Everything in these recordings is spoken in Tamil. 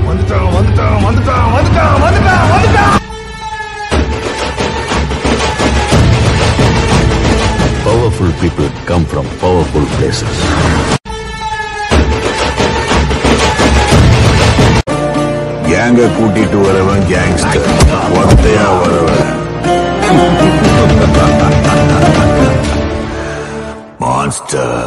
வந்துட்டான் வந்துட்டான் வந்துட்டான் வந்துட்டான் வந்துட்டான் வந்துட்டான் Powerful people come from powerful places. கேங்க கூட்டிட்டு வரவன் கேங்ஸ்டர் ஒத்தையா வரவன் மான்ஸ்டர்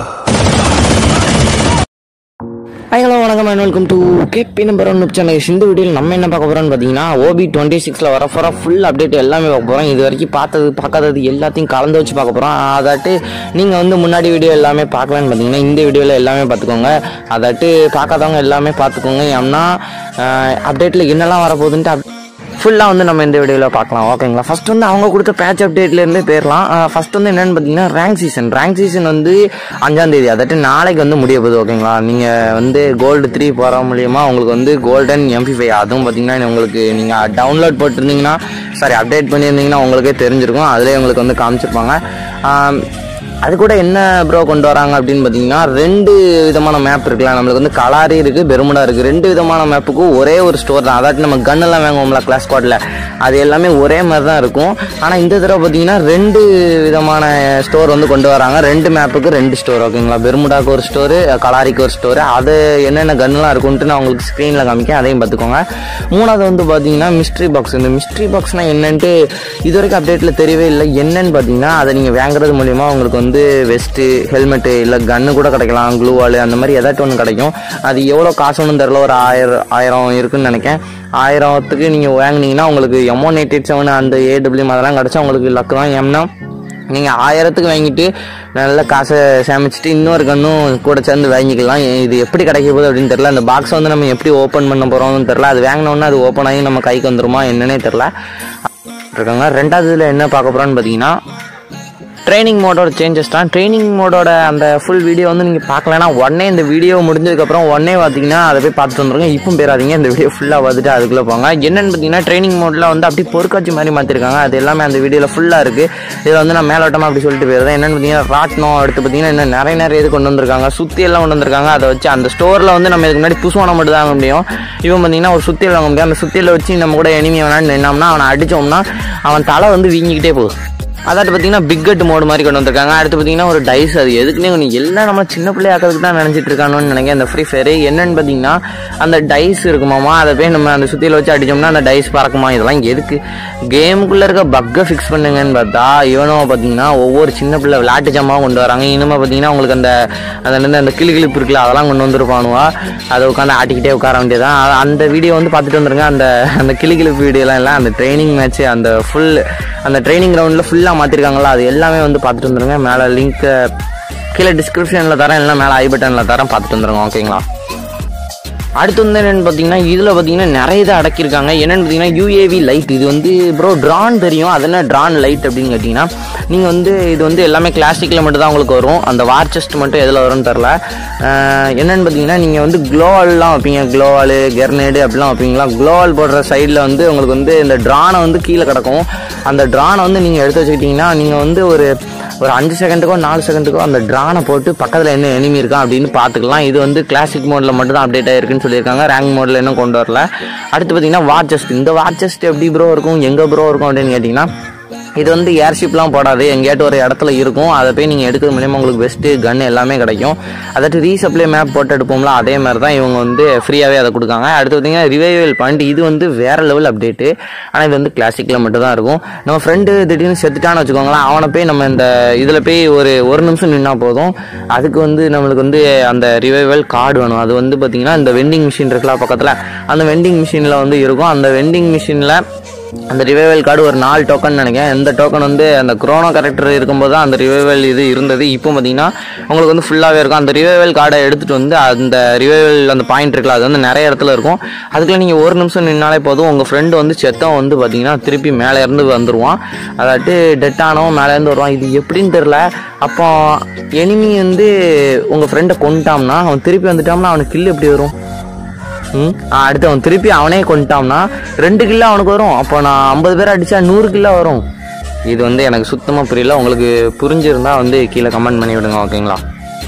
ஹாய் ஹலோ வணக்கம் and welcome to KP number one channel இந்த வீடியோவில் நம்ம என்ன பார்க்க போகிறோம்னு பார்த்தீங்கன்னா ஓபி டுவெண்ட்டி சிக்ஸில் வர போகிற ஃபுல் அப்டேட் எல்லாமே பார்க்க போகிறோம் இது வரைக்கும் பார்த்தது பார்க்காதது எல்லாத்தையும் கலந்து வச்சு பார்க்க போகிறோம் அதாட்டு நீங்கள் வந்து முன்னாடி வீடியோ எல்லாமே பார்க்கலான்னு பார்த்தீங்கன்னா இந்த வீடியோவில் எல்லாமே பார்த்துக்கோங்க அதாட்டு பார்க்காதவங்க எல்லாமே பார்த்துக்கோங்க ஏன்னா அப்டேட்டில் என்னெல்லாம் வரப்போகுதுன்ட்டு அப் ஃபுல்லாக வந்து நம்ம இந்த வீடியோவில் பார்க்கலாம் ஓகேங்களா ஃபர்ஸ்ட் வந்து அவங்க கொடுத்த பேட்ச் அப்டேட்லேருந்தே போயிடலாம் ஃபர்ஸ்ட் வந்து என்னென்னு பார்த்தீங்கன்னா ரேங்க் சீசன் ரேங்க் சீசன் வந்து அஞ்சாம் தேதி அதாட்டு நாளைக்கு வந்து முடிய போகுது ஓகேங்களா நீங்கள் வந்து கோல்டு த்ரீ போகிற மூலியமாக உங்களுக்கு வந்து கோல்டன் எம்பி ஃபைவ் அதுவும் பார்த்தீங்கன்னா உங்களுக்கு நீங்கள் டவுன்லோட் போட்டிருந்தீங்கன்னா சாரி அப்டேட் பண்ணியிருந்தீங்கன்னா உங்களுக்கே தெரிஞ்சிருக்கும் அதிலே உங்களுக்கு வந்து காமிச்சிருப்பாங்க ஆம், அது கூட என்ன ப்ரோ கொண்டு வராங்க அப்படின்னு பார்த்தீங்கன்னா ரெண்டு விதமான மேப் இருக்குல்ல நம்மளுக்கு வந்து கலாரி இருக்குது பெருமுடா இருக்குது ரெண்டு விதமான மேப்புக்கும் ஒரே ஒரு ஸ்டோர் தான் அதாட்டு நம்ம கன்னெல்லாம் வாங்குவோம்ல கிளாஸ் ஸ்குவாடில் அது எல்லாமே ஒரே மாதிரி தான் இருக்கும் ஆனால் இந்த தடவை பார்த்தீங்கன்னா ரெண்டு விதமான ஸ்டோர் வந்து கொண்டு வராங்க ரெண்டு மேப்புக்கு ரெண்டு ஸ்டோர் ஓகேங்களா பெருமுடாக்கு ஒரு ஸ்டோரு கலாரிக்கு ஒரு ஸ்டோரு அது என்னென்ன கன்னுலாம் இருக்குன்ட்டு நான் உங்களுக்கு ஸ்க்ரீனில் காமிக்கேன் அதையும் பார்த்துக்கோங்க மூணாவது வந்து பார்த்தீங்கன்னா மிஸ்ட்ரி பாக்ஸ் இந்த மிஸ்ட்ரி பாக்ஸ்னால் என்னன்ட்டு இது வரைக்கும் அப்டேட்டில் தெரியவே இல்லை என்னன்னு பார்த்தீங்கன்னா அதை நீங்கள் வாங்குறது மூலிமா உங்களுக்கு வந்து வெஸ்ட்டு ஹெல்மெட்டு இல்லை கன்று கூட கிடைக்கலாம் க்ளூ வால் அந்த மாதிரி ஏதாச்சும் ஒன்று கிடைக்கும் அது எவ்வளோ காசு ஒன்றும் தெரில ஒரு ஆயிரம் ஆயிரம் இருக்குன்னு நினைக்கிறேன் ஆயிரத்துக்கு நீங்கள் வாங்குனீங்கன்னா உங்களுக்கு எமோ எயிட் செவன் அந்த ஏடபிள்யூ அதெல்லாம் கிடச்சா உங்களுக்கு லக்கு தான் ஏன்னா நீங்கள் ஆயிரத்துக்கு வாங்கிட்டு நல்ல காசை சேமிச்சுட்டு இன்னொரு கண்ணும் கூட சேர்ந்து வாங்கிக்கலாம் இது எப்படி கிடைக்க போகுது அப்படின்னு தெரில அந்த பாக்ஸ் வந்து நம்ம எப்படி ஓப்பன் பண்ண போகிறோம்னு தெரில அது வாங்கினோன்னா அது ஓப்பன் ஆகி நம்ம கைக்கு வந்துருமா என்னன்னே தெரில இருக்காங்க ரெண்டாவது இதில் என்ன பார்க்க போகிறோன்னு பார்த்தீங்கன்னா ட்ரைனிங் மோடோட சேஞ்சஸ் தான் ட்ரைனிங் மோடோட அந்த ஃபுல் வீடியோ வந்து நீங்கள் பார்க்கலனா உடனே இந்த வீடியோ முடிஞ்சதுக்கப்புறம் உடனே பார்த்தீங்கன்னா அதை போய் பார்த்துட்டு வந்துருங்க இப்போ பேராதீங்க இந்த வீடியோ ஃபுல்லாக பார்த்துட்டு அதுக்குள்ளே போங்க என்னென்னு பார்த்தீங்கன்னா ட்ரைனிங் மோடில் வந்து அப்படி பொருட்காட்சி மாதிரி மாற்றிருக்காங்க அது எல்லாமே அந்த வீடியோவில் ஃபுல்லாக இருக்குது இதில் வந்து நான் மேலோட்டமாக அப்படி சொல்லிட்டு போயிருந்தேன் என்னென்னு பார்த்தீங்கன்னா ராட்னம் அடுத்து பார்த்தீங்கன்னா இன்னும் நிறைய நிறைய இது கொண்டு வந்திருக்காங்க சுத்தி எல்லாம் கொண்டு வந்திருக்காங்க அதை வச்சு அந்த ஸ்டோரில் வந்து நம்ம இதுக்கு முன்னாடி புதுசான மட்டும் தான் வாங்க முடியும் இவன் பார்த்தீங்கன்னா ஒரு சுத்தியில் வாங்க முடியும் அந்த சுத்தியில் வச்சு நம்ம கூட எனிமி வேணான்னு நின்னோம்னா அவனை அடித்தோம்னா அவன் தலை வந்து வீங்கிக்கிட்டே போகுது அதாட்டு பார்த்தீங்கன்னா பிக்கட் மோடு மாதிரி கொண்டு வந்திருக்காங்க அடுத்து பார்த்தீங்கன்னா ஒரு டைஸ் அது எதுக்குன்னே ஒன்று எல்லாம் நம்ம சின்ன பிள்ளையாக்கிறதுக்கு தான் நினச்சிட்டு இருக்கானோன்னு நினைக்கிறேன் அந்த ஃப்ரீ ஃபயர் என்னன்னு பார்த்தீங்கன்னா அந்த டைஸ் இருக்குமாமா அதை போய் நம்ம அந்த சுற்றியில் வச்சு அடிச்சோம்னா அந்த டைஸ் பறக்குமா இதெல்லாம் எதுக்கு கேமுக்குள்ளே இருக்க பக்கை ஃபிக்ஸ் பண்ணுங்கன்னு பார்த்தா இவனும் பார்த்தீங்கன்னா ஒவ்வொரு சின்ன பிள்ளை விளையாட்டு ஜாமாவும் கொண்டு வராங்க இனிமே பார்த்தீங்கன்னா உங்களுக்கு அந்த அந்த வந்து அந்த கிளி கிளிப்பு இருக்குல்ல அதெல்லாம் கொண்டு வந்துருப்பானுவா அதை உட்காந்து ஆட்டிக்கிட்டே உட்கார வேண்டியதான் அ- அந்த வீடியோ வந்து பார்த்துட்டு வந்துருங்க அந்த அந்த கிளி கிளிப்பு வீடியோலாம் இல்லை அந்த ட்ரைனிங் மேட்ச் அந்த ஃபுல் அந்த ட்ரைனிங் கிரவுண்டில் ஃபுல்லாக மாற்றிருக்காங்களா அது எல்லாமே வந்து பார்த்துட்டு வந்துருங்க மேலே லிங்க் கீழே டிஸ்கிரிப்ஷனில் தரேன் இல்லைனா மேலே ஐ பட்டனில் தரேன் பார்த்துட்டு வந்துருங்க ஓகேங்களா அடுத்து வந்து என்னென்னு பார்த்தீங்கன்னா இதில் பார்த்தீங்கன்னா நிறைய இதை அடக்கியிருக்காங்க என்னென்னு பார்த்தீங்கன்னா யூஏவி லைட் இது வந்து ப்ரோ ட்ரான் தெரியும் அது என்ன ட்ரான் லைட் அப்படின்னு கேட்டிங்கன்னா நீங்கள் வந்து இது வந்து எல்லாமே கிளாசிக்கில் மட்டும் தான் உங்களுக்கு வரும் அந்த வார் செஸ்ட் மட்டும் எதில் வரும்னு தெரில என்னென்னு பார்த்தீங்கன்னா நீங்கள் வந்து க்ளோவால்லாம் வைப்பீங்க க்ளோவால் கெர்னேடு அப்படிலாம் வைப்பீங்களா க்ளோவால் போடுற சைடில் வந்து உங்களுக்கு வந்து இந்த ட்ரானை வந்து கீழே கிடக்கும் அந்த ட்ரானை வந்து நீங்கள் எடுத்து வச்சுக்கிட்டிங்கன்னா நீங்கள் வந்து ஒரு ஒரு அஞ்சு செகண்டுக்கோ நாலு செகண்டுக்கோ அந்த ட்ரானை போட்டு பக்கத்தில் என்ன எனிமி இருக்கா அப்படின்னு பார்த்துக்கலாம் இது வந்து கிளாசிக் மோடில் மட்டும் தான் அப்டேட் ஆயிருக்குன்னு சொல்லியிருக்காங்க ரேங்க் மோடில் இன்னும் கொண்டு வரல அடுத்து பார்த்தீங்கன்னா வாட்சஸ்ட் இந்த வாட்சஸ்ட் எப்படி ப்ரோ இருக்கும் எங்கே ப்ரோ இருக்கும் அப்படின்னு கேட்டிங்கன்னா இது வந்து ஏர்ஷிப்லாம் போடாது எங்கேயாட்டும் ஒரு இடத்துல இருக்கும் அதை போய் நீங்கள் எடுக்கிறது மூலியமாக உங்களுக்கு பெஸ்ட்டு கன் எல்லாமே கிடைக்கும் அதாட்டு ரீசப்ளை மேப் போட்டு எடுப்போம்ல அதே மாதிரி தான் இவங்க வந்து ஃப்ரீயாகவே அதை கொடுக்காங்க அடுத்து பார்த்தீங்கன்னா ரிவைவல் பாயிண்ட் இது வந்து வேற லெவல் அப்டேட்டு ஆனால் இது வந்து கிளாசிக்கில் மட்டும் தான் இருக்கும் நம்ம ஃப்ரெண்டு திடீர்னு செத்துட்டான்னு வச்சுக்கோங்களேன் அவனை போய் நம்ம இந்த இதில் போய் ஒரு ஒரு நிமிஷம் நின்னா போதும் அதுக்கு வந்து நம்மளுக்கு வந்து அந்த ரிவைவல் கார்டு வேணும் அது வந்து பார்த்தீங்கன்னா இந்த வெண்டிங் மிஷின் இருக்குல்ல பக்கத்தில் அந்த வெண்டிங் மிஷினில் வந்து இருக்கும் அந்த வெண்டிங் மிஷினில் அந்த ரிவைவல் கார்டு ஒரு நாலு டோக்கன் நினைக்கிறேன் இந்த டோக்கன் வந்து அந்த குரோனோ கரெக்டர் இருக்கும்போது தான் அந்த ரிவைவல் இது இருந்தது இப்போ பார்த்தீங்கன்னா உங்களுக்கு வந்து ஃபுல்லாகவே இருக்கும் அந்த ரிவைவல் கார்டை எடுத்துகிட்டு வந்து அந்த ரிவைவல் அந்த பாயிண்ட் இருக்குல்ல அது வந்து நிறைய இடத்துல இருக்கும் அதுக்குள்ள நீங்கள் ஒரு நிமிஷம் நின்னாலே போதும் உங்கள் ஃப்ரெண்டு வந்து செத்தவன் வந்து பார்த்தீங்கன்னா திருப்பி மேலே இருந்து வந்துடுவான் அதாட்டு டெட் ஆனவன் மேலே இருந்து வருவான் இது எப்படின்னு தெரில அப்போ எனிமி வந்து உங்கள் ஃப்ரெண்டை கொண்டுட்டான்னா அவன் திருப்பி வந்துட்டான்னா அவனுக்கு கில் எப்படி வரும் ம் ஆ, அடுத்து அவன் திருப்பி அவனே கொண்டுட்டான்னா ரெண்டு கிலோ அவனுக்கு வரும் அப்போ நான் ஐம்பது பேர் அடிச்சா நூறு கிலோ வரும் இது வந்து எனக்கு சுத்தமாக புரியல உங்களுக்கு புரிஞ்சிருந்தா வந்து கீழே கமெண்ட் பண்ணி விடுங்க ஓகேங்களா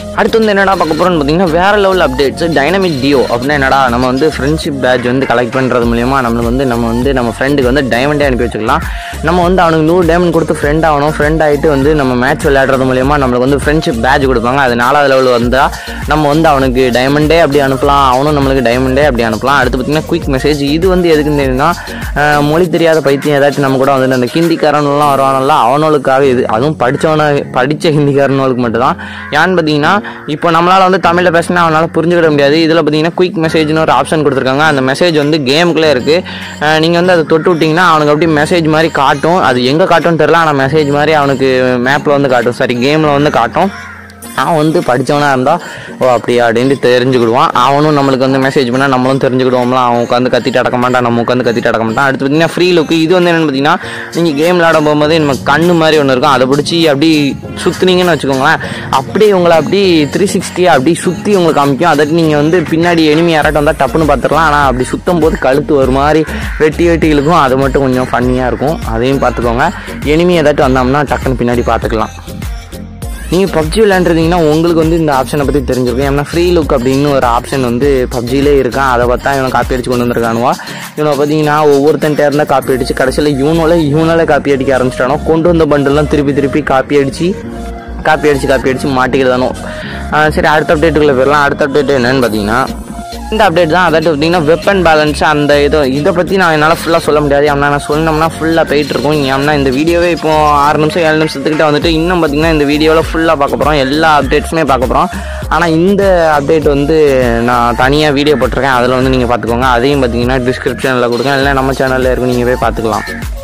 அடுத்து வந்து என்னடா பார்க்க போகிறோம்னு பார்த்தீங்கன்னா வேற லெவல் அப்டேட்ஸ் டைனமிக் டியோ அப்படின்னா என்னடா நம்ம வந்து ஃப்ரெண்ட்ஷிப் பேட்ச் வந்து கலெக்ட் பண்ணுறது மூலியமா நம்மளுக்கு வந்து நம்ம வந்து நம்ம ஃப்ரெண்டுக்கு வந்து டைமண்டே அனுப்பி வச்சுக்கலாம் நம்ம வந்து அவனுக்கு நூறு டைமண்ட் கொடுத்து ஃப்ரெண்ட் ஆகணும் ஃப்ரெண்ட் ஆகிட்டு வந்து நம்ம மேட்ச் விளையாடுறது மூலியமா நம்மளுக்கு வந்து ஃப்ரெண்ட்ஷிப் பேட்ச் கொடுப்பாங்க அது நாலாவது லெவல் வந்தால் நம்ம வந்து அவனுக்கு டைமண்டே அப்படி அனுப்பலாம் அவனும் நம்மளுக்கு டைமண்டே அப்படி அனுப்பலாம் அடுத்து பார்த்தீங்கன்னா குயிக் மெசேஜ் இது வந்து எதுக்குன்னு தெரியும்னா அஹ், மொழி தெரியாத பைத்தியம் ஏதாச்சும் நம்ம கூட வந்து அந்த ஹிந்திக்காரன்லாம் வருவானல்ல அவனுக்காக இது அதுவும் படித்தவன படித்த ஹிந்திக்காரனுக்கு மட்டும்தான் ஏன்னு பார்த்தீங்கன்னா இப்போ நம்மளால் வந்து தமிழில் பேசினா அவனால் புரிஞ்சுக்கிட முடியாது இதில் பார்த்தீங்கன்னா குயிக் மெசேஜ்னு ஒரு ஆப்ஷன் கொடுத்துருக்காங்க அந்த மெசேஜ் வந்து கேமுக்குள்ளே இருக்குது நீங்கள் வந்து அதை தொட்டு விட்டிங்கன்னா அவனுக்கு அப்படியே மெசேஜ் மாதிரி காட்டும் அது எங்கே காட்டும்னு தெரில ஆனால் மெசேஜ் மாதிரி அவனுக்கு மேப்பில் வந்து காட்டும் சாரி கேமில் வந்து காட்டும் அவன் வந்து படித்தவனாக இருந்தால் ஓ அப்படியா அப்படின்ட்டு தெரிஞ்சுக்கிடுவான் அவனும் நம்மளுக்கு வந்து மெசேஜ் பண்ணால் நம்மளும் தெரிஞ்சுக்கிடுவோம்ல அவன் உட்காந்து கத்திட்டு அடக்க மாட்டான் நம்ம உட்காந்து கத்திட்டு அடக்க மாட்டான் அடுத்து பார்த்தீங்கன்னா ஃப்ரீ லுக்கு இது வந்து என்னென்னு பார்த்தீங்கன்னா நீங்கள் கேம் விளாட போகும்போது நம்ம கண்ணு மாதிரி ஒன்று இருக்கும் அதை பிடிச்சி அப்படி சுற்றுனீங்கன்னு வச்சுக்கோங்களேன் அப்படியே உங்களை அப்படி த்ரீ சிக்ஸ்டியாக அப்படி சுற்றி உங்களுக்கு காமிக்கும் அதற்கு நீங்கள் வந்து பின்னாடி எனிமி யாராட்டம் வந்தால் டப்புன்னு பார்த்துடலாம் ஆனால் அப்படி சுற்றும் போது கழுத்து ஒரு மாதிரி வெட்டி வெட்டி இழுக்கும் அது மட்டும் கொஞ்சம் ஃபன்னியாக இருக்கும் அதையும் பார்த்துக்கோங்க எனிமி ஏதாட்டும் வந்தோம்னா டக்குன்னு பின்னாடி பார்த்துக்கலாம் நீங்கள் பப்ஜி விளையாண்டுருந்தீங்கன்னா உங்களுக்கு வந்து இந்த ஆப்ஷனை பற்றி தெரிஞ்சிருக்கும் ஏன்னா ஃப்ரீ லுக் அப்படின்னு ஒரு ஆப்ஷன் வந்து பப்ஜிலே இருக்கான் அதை பார்த்தா இவனை காப்பி அடிச்சு கொண்டு வந்திருக்கானுவா இவனை பார்த்தீங்கன்னா ஒவ்வொருத்தன்ட்ட இருந்தால் காப்பி அடிச்சு கடைசியில் இவனோட இவனால காப்பி அடிக்க ஆரம்பிச்சிட்டானோ கொண்டு வந்த பண்டெல்லாம் திருப்பி திருப்பி காப்பி அடிச்சு காப்பி அடிச்சு காப்பி அடிச்சு மாட்டிக்கிறதானோ ஆஹ் சரி அடுத்த அப்டேட்டுக்குள்ளே போயிடலாம் அடுத்த அப்டேட் என்னன்னு பார்த்தீங்கன்னா இந்த அப்டேட் தான் அதாவது பார்த்தீங்கன்னா வெப்பன் பேலன்ஸ் அந்த இது இதை பற்றி நான் என்னால் ஃபுல்லாக சொல்ல முடியாது ஏன்னா நான் சொன்னோம்னா ஃபுல்லாக போயிட்டு இருக்கும் ஏன்னா இந்த வீடியோவே இப்போ ஆறு நிமிஷம் ஏழு நிமிஷத்துக்கிட்ட வந்துட்டு இன்னும் பார்த்தீங்கன்னா இந்த வீடியோவில் ஃபுல்லாக பார்க்க போகிறோம் எல்லா அப்டேட்ஸுமே பார்க்க போகிறோம் ஆனால் இந்த அப்டேட் வந்து நான் தனியாக வீடியோ போட்டிருக்கேன் அதில் வந்து நீங்கள் பார்த்துக்கோங்க அதையும் பார்த்தீங்கன்னா டிஸ்கிரிப்ஷனில் கொடுங்க இல்லை நம்ம சேனலில் இருக்கும் நீங்கள் போய் பார்த்துக்கலாம்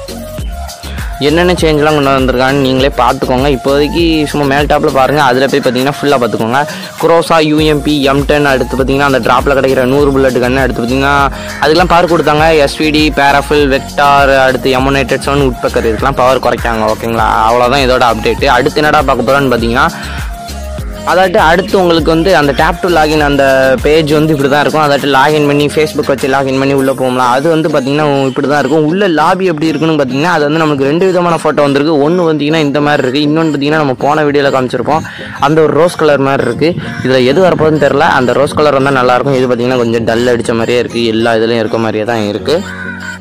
என்னென்ன சேஞ்செலாம் கொண்டு வந்திருக்கான்னு நீங்களே பார்த்துக்கோங்க இப்போதைக்கு சும்மா மேல் டாப்பில் பாருங்கள் அதில் போய் பார்த்தீங்கன்னா ஃபுல்லாக பார்த்துக்கோங்க குரோசா யூஎம்பி எம் டென் அடுத்து பார்த்தீங்கன்னா அந்த ட்ராப்பில் கிடைக்கிற நூறு புல்லட் கன்று அடுத்து பார்த்தீங்கன்னா அதுக்கெல்லாம் பவர் கொடுத்தாங்க எஸ்விடி பேராஃபில் வெக்டார் அடுத்து எமோனேட்டட் சவுண்ட் உட்பக்கர் இதுக்கெல்லாம் பவர் குறைக்காங்க ஓகேங்களா அவ்வளோதான் இதோட அப்டேட்டு அடுத்து என்னடா பார்க்க போகிறோன்னு பார்த்தீங்கன்னா அதாட்டு அடுத்து உங்களுக்கு வந்து அந்த டேப் டு லாகின் அந்த பேஜ் வந்து இப்படி தான் இருக்கும் அதாட்டு லாகின் பண்ணி ஃபேஸ்புக் வச்சு லாகின் பண்ணி உள்ளே போகலாம் அது வந்து பார்த்தீங்கன்னா இப்படி தான் இருக்கும் உள்ள லாபி எப்படி இருக்குன்னு பார்த்தீங்கன்னா அது வந்து நமக்கு ரெண்டு விதமான ஃபோட்டோ வந்திருக்கு ஒன்று பார்த்தீங்கன்னா இந்த மாதிரி இருக்குது இன்னொன்று பார்த்தீங்கன்னா நம்ம போன வீடியோவில் காமிச்சிருப்போம் அந்த ஒரு ரோஸ் கலர் மாதிரி இருக்குது இதில் எது வரப்போகுதுன்னு தெரில அந்த ரோஸ் கலர் வந்தால் நல்லாயிருக்கும் இது பார்த்தீங்கன்னா கொஞ்சம் டல் அடித்த மாதிரியே இருக்குது எல்லா இதுலேயும் இருக்க மாதிரியே தான் இருக்குது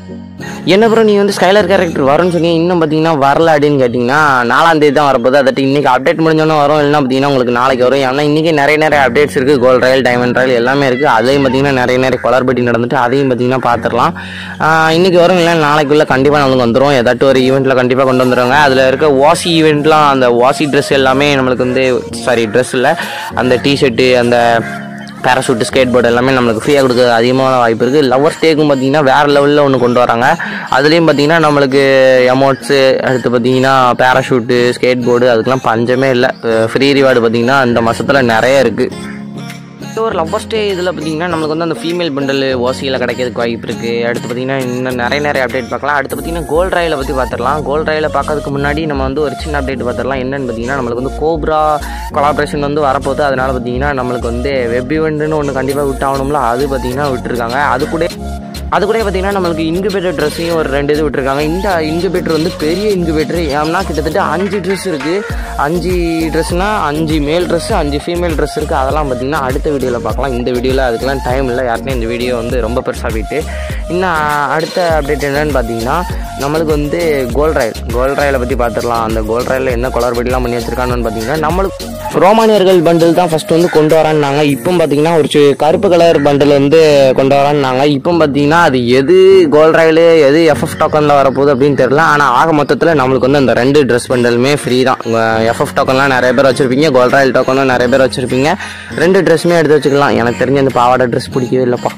என்ன ப்ரோ நீ வந்து ஸ்கைலர் கேரக்டர் வரும்னு சொன்னீங்க இன்னும் பார்த்தீங்கன்னா வரல அப்படின்னு கேட்டிங்கன்னா நாலாம் தேதி தான் வரப்போகுது அதாட்டி இன்னைக்கு அப்டேட் முடிஞ்சோன்னே வரும் இல்லைன்னா பார்த்தீங்கன்னா உங்களுக்கு நாளைக்கு வரும் ஏன்னா இன்றைக்கி நிறைய நிறைய அப்டேட்ஸ் இருக்குது கோல்ட் ரயில் டைமண்ட் ரயில் எல்லாமே இருக்குது அதையும் பார்த்தீங்கன்னா நிறைய நிறைய குளறுபடி நடந்துட்டு அதையும் பார்த்தீங்கன்னா பார்த்துடலாம் ஆஹ் இன்னைக்கு வரும் இல்லை நாளைக்குள்ளே கண்டிப்பாக நம்மளுக்கு வந்துடும் ஏதாட்டும் ஒரு ஈவெண்ட்டில் கண்டிப்பாக கொண்டு வந்துடுவாங்க அதில் இருக்க வாசி ஈவெண்ட்லாம் அந்த வாசி ட்ரெஸ் எல்லாமே நம்மளுக்கு வந்து சாரி ட்ரெஸ் இல்லை அந்த டிஷர்ட்டு அந்த பேராஷூட் ஸ்கேட் போர்டு எல்லாமே நம்மளுக்கு ஃப்ரீயாக கொடுக்க அதிகமான வாய்ப்பு இருக்குது லவர் ஸ்டேக்கும் பார்த்தீங்கன்னா வேறு லெவலில் ஒன்று கொண்டு வராங்க அதுலேயும் பார்த்தீங்கன்னா நம்மளுக்கு எமௌண்ட்ஸு அடுத்து பார்த்தீங்கன்னா பேராஷூட்டு ஸ்கேட் போர்டு அதுக்கெல்லாம் பஞ்சமே இல்லை ஃப்ரீ ரிவார்டு பார்த்தீங்கன்னா இந்த மாதத்தில் நிறைய இருக்குது ஒரு லவ்வர் ஸ்டே இதில் பார்த்தீங்கன்னா நம்மளுக்கு வந்து அந்த ஃபீமேல் பண்டல் ஓசியில் கிடைக்கிறதுக்கு வாய்ப்பு இருக்குது அடுத்து பார்த்தீங்கன்னா இன்னும் நிறைய நிறைய அப்டேட் பார்க்கலாம் அடுத்து பார்த்தீங்கன்னா கோல்ட் ராயில் பற்றி பார்த்துடலாம் கோல்ட் ராயில் பார்க்கறதுக்கு முன்னாடி நம்ம வந்து ஒரு சின்ன அப்டேட் பார்த்துடலாம் என்னன்னு பார்த்தீங்கன்னா நம்மளுக்கு வந்து கோப்ரா கொலாபரேஷன் வந்து வரப்போகுது அதனால் பார்த்தீங்கன்னா நம்மளுக்கு வந்து வெப் ஈவெண்ட்னு ஒன்று கண்டிப்பாக விட்டாகணும்ல அது பார்த்தீங்கன்னா விட்டுருக்காங்க அது கூட அது கூட பார்த்தீங்கன்னா நம்மளுக்கு இன்குபேட்டர் ட்ரெஸ்ஸையும் ஒரு ரெண்டு இது விட்டுருக்காங்க இந்த இன்குபேட்டர் வந்து பெரிய இன்குபேட்டர் ஏன்னா கிட்டத்தட்ட அஞ்சு ட்ரெஸ் இருக்குது அஞ்சு ட்ரெஸ்னால் அஞ்சு மேல் ட்ரெஸ்ஸு அஞ்சு ஃபீமேல் ட்ரெஸ் இருக்குது அதெல்லாம் பார்த்தீங்கன்னா அடுத்த வீடியோவில் பார்க்கலாம் இந்த வீடியோவில் அதுக்கெல்லாம் டைம் இல்லை யாருக்குமே இந்த வீடியோ வந்து ரொம்ப பெருசாக போயிட்டு இன்னும் அடுத்த அப்டேட் என்னன்னு பார்த்தீங்கன்னா நம்மளுக்கு வந்து கோல்ட் ராயல் கோல்ட் ராயலை பற்றி பார்த்துடலாம் அந்த கோல்ட் ராயலில் என்ன குளறுபடிலாம் பண்ணி வச்சிருக்காங்கன்னு பார்த்தீங்கன்னா நம்மளுக்கு ரோமானியர்கள் பண்டில் தான் ஃபர்ஸ்ட் வந்து கொண்டு வரான்னாங்க இப்போ பார்த்தீங்கன்னா ஒரு சி- கருப்பு கலர் பண்டில் வந்து கொண்டு வரான்னாங்க இப்போ பார்த்தீங்கன்னா அது எது கோல்ட் ராயலு எது எஃப்எஃப் டோக்கனில் வரப்போகுது அப்படின்னு தெரியல ஆனால் ஆக மொத்தத்தில் நம்மளுக்கு வந்து அந்த ரெண்டு ட்ரெஸ் பண்டலுமே ஃப்ரீ தான் எஃப்எஃப் டோக்கன்லாம் நிறைய பேர் வச்சிருப்பீங்க கோல்ட் ராயல் டோக்கனும் நிறைய பேர் வச்சிருப்பீங்க ரெண்டு ட்ரெஸ்ஸுமே எடுத்து வச்சுக்கலாம் எனக்கு தெரிஞ்ச அந்த பாவாடை ட்ரெஸ் பிடிக்கவே இல்லைப்பா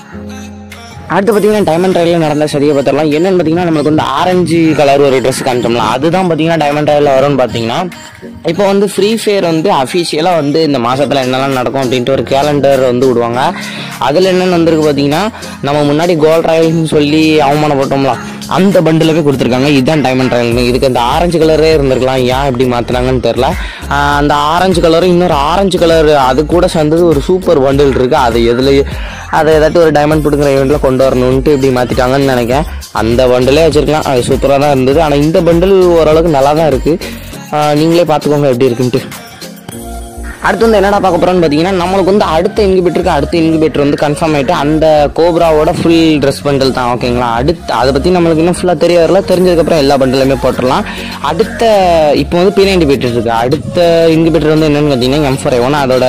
அடுத்து பார்த்தீங்கன்னா டைமண்ட் ரயிலில் நடந்த சரியை பார்த்துடலாம் என்னன்னு பார்த்தீங்கன்னா நமக்கு வந்து ஆரஞ்சு கலர் ஒரு ட்ரெஸ் காமிச்சோம்ல அதுதான் பார்த்தீங்கன்னா டைமண்ட் ரயிலில் வரும்னு பார்த்தீங்கன்னா இப்போ வந்து ஃப்ரீ ஃபயர் வந்து அஃபிஷியலாக வந்து இந்த மாதத்தில் என்னெல்லாம் நடக்கும் அப்படின்ட்டு ஒரு கேலண்டர் வந்து விடுவாங்க அதில் என்னென்னு வந்திருக்கு பார்த்தீங்கன்னா நம்ம முன்னாடி கோல்ட் ராயல்னு சொல்லி அவமானப்பட்டோம்ல அந்த பண்டிலுமே கொடுத்துருக்காங்க இதுதான் டைமண்ட் ராயல் இதுக்கு அந்த ஆரஞ்சு கலரே இருந்திருக்கலாம் ஏன் இப்படி மாற்றினாங்கன்னு தெரில அந்த ஆரஞ்சு கலரும் இன்னொரு ஆரஞ்சு கலர் அது கூட சேர்ந்தது ஒரு சூப்பர் பண்டில் இருக்குது அது எதில் அதை ஏதாட்டும் ஒரு டைமண்ட் பிடுங்குற ஈவெண்ட்டில் கொண்டு வரணுன்ட்டு இப்படி மாற்றிட்டாங்கன்னு நினைக்கிறேன் அந்த பண்டிலே வச்சுருக்கலாம் அது சூப்பராக தான் இருந்தது ஆனால் இந்த பண்டில் ஓரளவுக்கு நல்லா தான் இருக்குது நீங்களே பார்த்துக்கோங்க எப்படி இருக்குன்ட்டு அடுத்து வந்து என்னடா பார்க்க போகிறோம்னு பார்த்தீங்கன்னா நம்மளுக்கு வந்து அடுத்த இன்குபேட்டருக்கு அடுத்த இன்குபேட்டர் வந்து கன்ஃபார்ம் ஆகிட்டு அந்த கோப்ராவோட ஃபுல் ட்ரெஸ் பண்டல் தான் ஓகேங்களா அடுத்து அதை பற்றி நம்மளுக்கு இன்னும் ஃபுல்லாக தெரிய வரல தெரிஞ்சதுக்கப்புறம் எல்லா பண்டலுமே போட்டுடலாம் அடுத்த இப்போ வந்து பி நைன்டி பேட்டர் இருக்குது அடுத்த இன்குபேட்டர் வந்து என்னென்னு பார்த்தீங்கன்னா எம் ஃபோர் ஒன் அதோட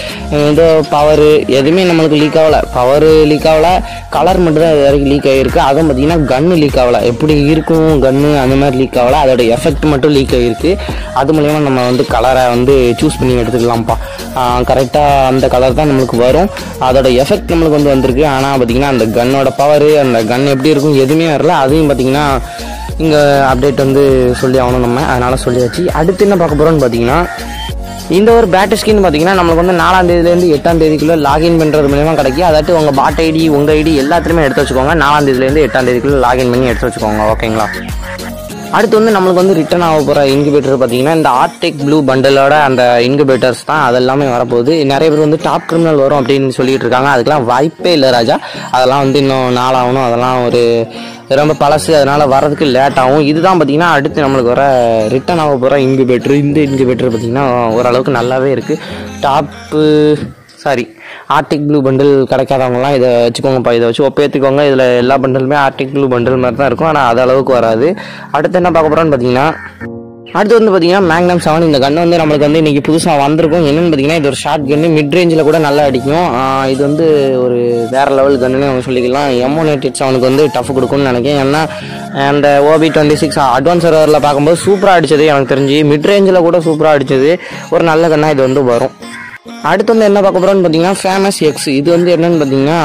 ஏதோ பவர் எதுவுமே நம்மளுக்கு லீக் ஆகல பவர் லீக் ஆகல கலர் மட்டும் தான் இது வரைக்கும் லீக் ஆகிருக்கு அதுவும் பார்த்தீங்கன்னா கன்று லீக் ஆகல எப்படி இருக்கும் கன்று அந்த மாதிரி லீக் ஆகல அதோட எஃபெக்ட் மட்டும் லீக் ஆகிருக்கு அது மூலயமா நம்ம வந்து கலரை வந்து சூஸ் பண்ணி எடுத்துக்கலாம்ப்பா கரெக்டாக அந்த கலர் தான் நம்மளுக்கு வரும் அதோட எஃபெக்ட் நம்மளுக்கு வந்து வந்திருக்கு ஆனால் பார்த்தீங்கன்னா அந்த கன்னோட பவர் அந்த கன் எப்படி இருக்கும் எதுவுமே வரல அதையும் பார்த்தீங்கன்னா இங்கே அப்டேட் வந்து சொல்லி ஆகணும் நம்ம அதனால் சொல்லியாச்சு அடுத்து என்ன பார்க்க போகிறோம்னு பார்த்தீங்கன்னா இந்த ஒரு பேட்டரி ஸ்கின் பார்த்தீங்கன்னா நம்மளுக்கு வந்து நாலாம் தேதியிலேருந்து எட்டாம் தேதிக்குள்ளே லாகின் பண்ணுறது மூலியமா கிடைக்கும் அதாட்டு உங்கள் பாட் ஐடி உங்கள் ஐடி எல்லாத்துலேயுமே எடுத்து வச்சுக்கோங்க நாலாம் தேதியிலேருந்து எட்டாம் தேதிக்குள்ளே லாகின் பண்ணி எடுத்து வச்சுக்கோங்க ஓகேங்களா அடுத்து வந்து நம்மளுக்கு வந்து ரிட்டர்ன் ஆக போகிற இன்குபேட்டர் பார்த்தீங்கன்னா இந்த ஆர்டெக் ப்ளூ பண்டலோட அந்த இன்குபேட்டர்ஸ் தான் அதெல்லாமே வரப்போகுது நிறைய பேர் வந்து டாப் கிரிமினல் வரும் அப்படின்னு சொல்லிட்டு இருக்காங்க அதுக்கெல்லாம் வாய்ப்பே இல்லை ராஜா அதெல்லாம் வந்து இன்னும் நாளாகணும் அதெல்லாம் ஒரு ரொம்ப பழசு அதனால் வரதுக்கு லேட் ஆகும் இதுதான் பார்த்தீங்கன்னா அடுத்து நம்மளுக்கு வர ரிட்டர்ன் ஆக போகிற இன்குபேட்டர் இந்த இன்குபேட்டர் பார்த்தீங்கன்னா ஓரளவுக்கு நல்லாவே இருக்குது top sorry Arctic blue bundle கிடைக்காதவங்கலாம் இதை வச்சுக்கோங்கப்பா இதை வச்சு ஒப்பேற்றுக்கோங்க இதில் எல்லா பண்டலுமே ஆர்டிக் ப்ளூ பண்டில் மாதிரி தான் இருக்கும் ஆனால் அது அளவுக்கு வராது அடுத்து என்ன பார்க்க போகிறோன்னு பார்த்தீங்கன்னா அடுத்து வந்து பார்த்தீங்கன்னா மேக்னம் செவன் இந்த கன் வந்து நம்மளுக்கு வந்து இன்றைக்கி புதுசாக வந்திருக்கும் என்னென்னு பார்த்தீங்கன்னா இது ஒரு ஷார்ட் கன்று மிட் ரேஞ்சில் கூட நல்லா அடிக்கும் ஆஹ் இது வந்து ஒரு வேறு லெவல் கன்னுன்னு நம்ம சொல்லிக்கலாம் எமோனேட்டட் செவனுக்கு வந்து டஃப் கொடுக்கும்னு நினைக்கிறேன் ஏன்னா அந்த ஓபி டுவெண்ட்டி சிக்ஸ் அட்வான்ஸ் சர்வரில் பார்க்கும்போது சூப்பராக அடிச்சது எனக்கு தெரிஞ்சு மிட் ரேஞ்சில் கூட சூப்பராக அடிச்சது ஒரு நல்ல கன்னாக இது வந்து வரும் அடுத்து வந்து என்ன பார்க்க போகிறோம்னு பார்த்தீங்கன்னா ஃபேமஸ் எக்ஸ் இது வந்து என்னன்னு பார்த்தீங்கன்னா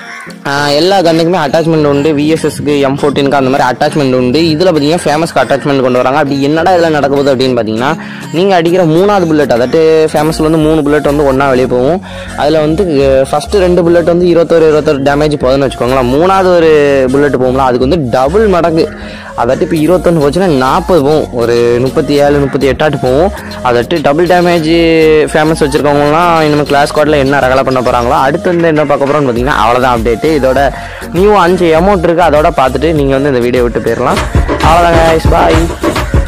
ஆஹ் எல்லா கன்னுக்குமே அட்டாச்மெண்ட் உண்டு விஎஸ்எஸ்க்கு எம் ஃபோர்டீனுக்கு அந்த மாதிரி அட்டாச்மெண்ட் உண்டு இதில் பார்த்தீங்கன்னா ஃபேமஸ்க்கு அட்டாச்மெண்ட் கொண்டு வராங்க அப்படி என்னடா இதில் நடக்க போகுது அப்படின்னு பார்த்தீங்கன்னா நீங்கள் அடிக்கிற மூணாவது புல்லட் அதாட்டு ஃபேமஸில் வந்து மூணு புல்லட் வந்து ஒன்றா வெளியே போகும் அதில் வந்து ஃபஸ்ட்டு ரெண்டு புல்லட் வந்து இருபத்தோரு இருபத்தொரு டேமேஜ் போகுதுன்னு வச்சுக்கோங்களேன் மூணாவது ஒரு புல்லட் போகும்ல அதுக்கு வந்து டபுள் மடங்கு அதாட்டு இப்போ இருபத்தொன்று போச்சுன்னா நாற்பது போகும் ஒரு முப்பத்தி ஏழு முப்பத்தி எட்டாட்டு போகும் அதாட்டு டபுள் டேமேஜ் ஃபேமஸ் வச்சுருக்கவங்கலாம் இனிமேல் கிளாஸ் கோட்டில் என்ன ரகலை பண்ண போகிறாங்களோ அடுத்து வந்து என்ன பார்க்க போகிறோம்னு பார்த்தீங்கன்னா அவ்வளோதான் அப்டேட்டு இதோட நியூ அஞ்சு அமௌண்ட் இருக்குது அதோட பார்த்துட்டு நீங்கள் வந்து இந்த வீடியோ விட்டு போயிடலாம் அவ்வளோதாங்க பாய்